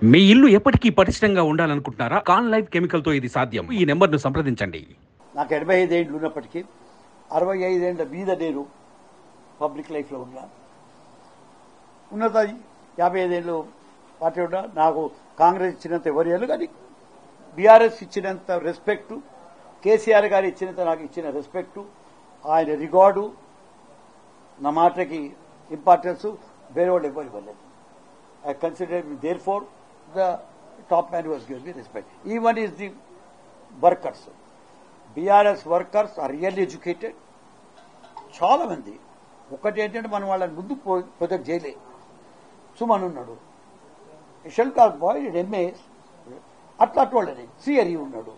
మీ ఇల్లు ఎప్పటికీ పటిష్టంగా ఉండాలనుకుంటున్నారా కాన్ లైఫ్ కెమికల్ తో ఇది సాధ్యం ఈ నెంబర్ ను సంప్రదించండి నాకు ఎనభై ఐదేళ్ళు ఉన్నప్పటికీ అరవై ఐదేళ్ల మీద నేను పబ్లిక్ లైఫ్లో ఉన్నా ఉన్నత యాభై ఐదేళ్ళు పార్టీ ఉన్నా నాకు కాంగ్రెస్ ఇచ్చినంత ఎవరు ఏళ్ళు కానీ బీఆర్ఎస్ ఇచ్చినంత రెస్పెక్టు కేసీఆర్ గారు ఇచ్చినంత నాకు ఇచ్చిన రెస్పెక్టు ఆయన రికార్డు నా మాటకి ఇంపార్టెన్స్ వేరే వాళ్ళు ఎవరు ఇవ్వలేదు I consider therefore the top man was give me respect even is the workers BRS workers are real educated చాలా మంది ఒకటి ఏంటంటే మనం వాళ్ళని ముందు ప్రొజెక్ట్ చేయలే సుమన్ ఉన్నాడు షెల్ కాల్ బాయ్ ఎంఏ అట్లా అట్వాళ్ళని సిఆర్ఈ ఉన్నాడు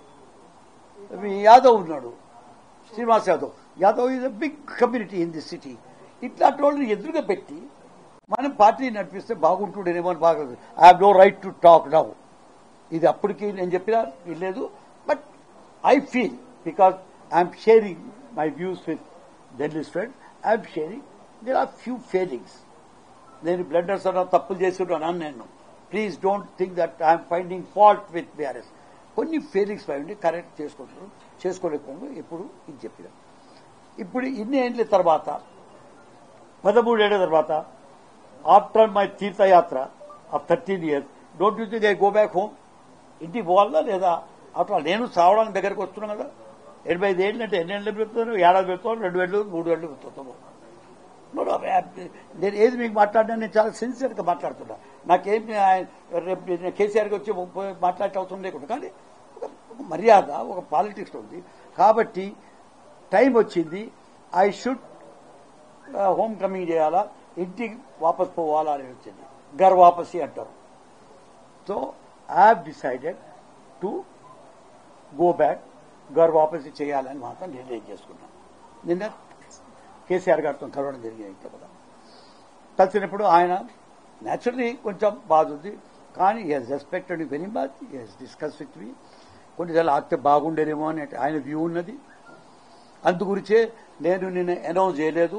ఈ యాదవ్ ఉన్నాడు Srinivas Yadav Yadav is a big community in this city ఇట్లా అట్వాళ్ళని ఎదురుగా పెట్టి మనం పార్టీ నడిపిస్తే బాగుంటుండేనేమో అని బాగా I have no right to talk now ఇది అప్పటికి నేను చెప్పినా లేదు but I feel because I'm sharing my views with journalist friend I'm sharing there are few failings నేను బ్లెండర్స్ అన్న తప్పులు చేస్తున్నాను అని నేను please don't think that I'm finding fault with BRS కొన్ని ఫెయిలింగ్స్ పై కరెక్ట్ చేసుకుంటున్నాను చేసుకోలేకపోయాను ఇప్పుడు ఇది చెప్పిన ఇప్పుడు ఇన్ని ఏళ్ళ తర్వాత పదమూడేళ్ల తర్వాత ఆఫ్టర్ మై తీర్థయాత్ర of thirteen years don't you think I go back home ఇంటికి పోవాలా లేదా అట్లా నేను సావడానికి దగ్గరకు వస్తున్నాను కదా ఎనభై ఐదు ఏళ్ళు అంటే ఎన్ని ఏళ్ళు పెడుతున్నాను ఏడాది పెడుతాను రెండు వేళ్ళు మూడు వేళ్ళు పెడుతున్నాము No, no, I- నేను ఏది మీకు మాట్లాడినా నేను చాలా సిన్సియర్గా మాట్లాడుతున్నా నాకేం ఆయన- రేపు నేను కేసీఆర్కి వచ్చి పోయి మాట్లాడే అవసరం లేకుండా కానీ ఒక ఒక మర్యాద ఒక పాలిటిక్స్ ఉంది కాబట్టి టైం వచ్చింది ఐ షుడ్ హోమ్ కమింగ్ చేయాలా ఇంటికి వాపస్ పోవాలా అని వచ్చింది గర్ వాపసి అంటారు so I have decided to go back ghar wapsi చేయాలని మాత్రం నిర్ణయం చేసుకున్నాను నిన్న కేసీఆర్ గారితో కలవడం జరిగింది ఇంట్లో కూడా కలిసినప్పుడు ఆయన న్యాచురలీ కొంచెం బాధ ఉంది కానీ ఈ హెస్ రెస్పెక్టెడ్ వెరీ మచ్ ఈ హెస్ డిస్కస్ విత్ మీ కొన్నిసార్లు ఆగితే బాగుండేనేమో అని ఆయన వ్యూ ఉన్నది అందు గురించే నేను నిన్న అనౌన్స్ చేయలేదు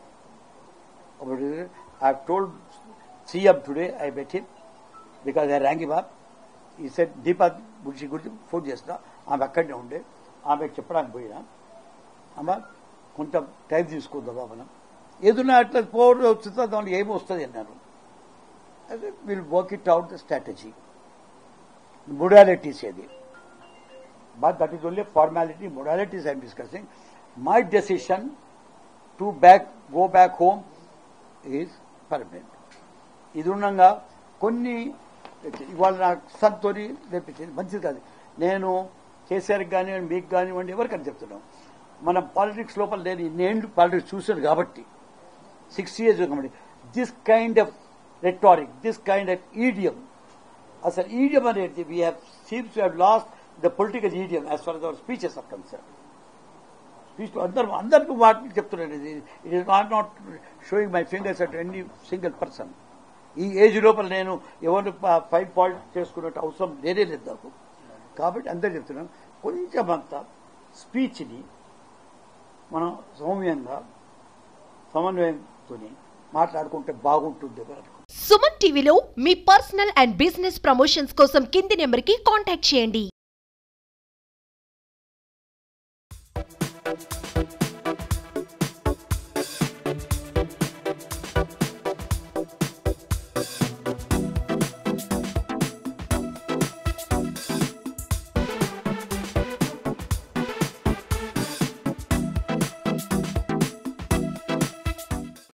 I told CM today I bet him because I rank him up ఈ సెట్ దీపా గురించి గురించి ఫోన్ చేసిన ఆమె అక్కడనే ఉండే ఆమెకు చెప్పడానికి పోయినా అమ్మ కొంచెం టైం తీసుకుందామా మనం ఏదన్నా అట్లా పోవడం వస్తుందో దాంట్లో ఏమి వస్తుంది అన్నారు అదే will work it out the strategy modalities అది but that is only formality modalities I'm discussing my decision to back go back home is permanent ఇది ఉండగా కొన్ని ఇవాళ నాకు సంతోని నేర్పించింది మంచిది కాదు నేను కేసీఆర్కి కానివ్వండి మీకు కానివ్వండి ఎవరికని చెప్తున్నాను మన పాలిటిక్స్ లోపల నేను ఇన్నేళ్ళు పాలిటిక్స్ చూశాను కాబట్టి సిక్స్ ఇయర్స్ కాబట్టి this kind of rhetoric this kind of idiom అసలు ఈడియం అనేది we have seems have lost the political idiom as for our speeches are concern speech అందరూ అందరికీ వాటిని చెప్తున్నాను ఇది it is not not showing my fingers at any single person ఈ age లోపల నేను ఎవరిని ఫైన్ పాయింట్ చేసుకున్నట్టు అవసరం లేనే లేదు నాకు కాబట్టి అందరు చెప్తున్నాను కొంచెం అంత స్పీచ్ని మనం సౌమ్యంగా సమన్వయంతో మాట్లాడుకుంటే బాగుంటుంది అని అనుకుంటున్నాను. సుమన్ టీవీలో మీ పర్సనల్ అండ్ బిజినెస్ ప్రమోషన్స్ కోసం కింది నెంబర్కి కాంటాక్ట్ చేయండి